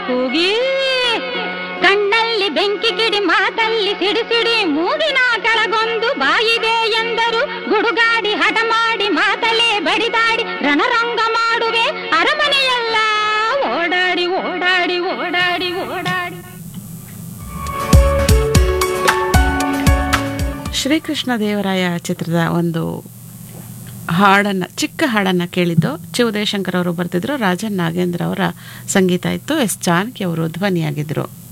ಕೂಗಿ ಕಣ್ಣಲ್ಲಿ ಬೆಂಕಿ ಕಿಡಿ ಮಾತಲ್ಲಿ ಸಿಡಿ ಸಿಡಿ ಮೂಗಿನ ಕೆಳಗೊಂದು ಬಾಯಿದೆ ಎಂದರು ಗುಡುಗಾಡಿ ಹಠ ಮಾಡಿ ಮಾತಲ್ಲೇ ಬಡಿದಾಡಿ ರಣರಂಗ ಮಾಡುವೆ ಅರಮನೆಯೆಲ್ಲ ಓಡಾಡಿ ಓಡಾಡಿ ಓಡಾಡಿ ಓಡಾಡಿ ಶ್ರೀಕೃಷ್ಣ ದೇವರಾಯ ಚಿತ್ರದ ಒಂದು ಹಾಡನ್ನು ಚಿಕ್ಕ ಹಾಡನ್ನು ಕೇಳಿದ್ದು ಚಿ ಉದಯಶಂಕರ್ ಅವರು ಬರ್ತಿದ್ರು ರಾಜನ್ ನಾಗೇಂದ್ರ ಅವರ ಸಂಗೀತ ಇತ್ತು ಎಸ್ ಜಾನಕಿ ಅವರು ಧ್ವನಿಯಾಗಿದ್ದರು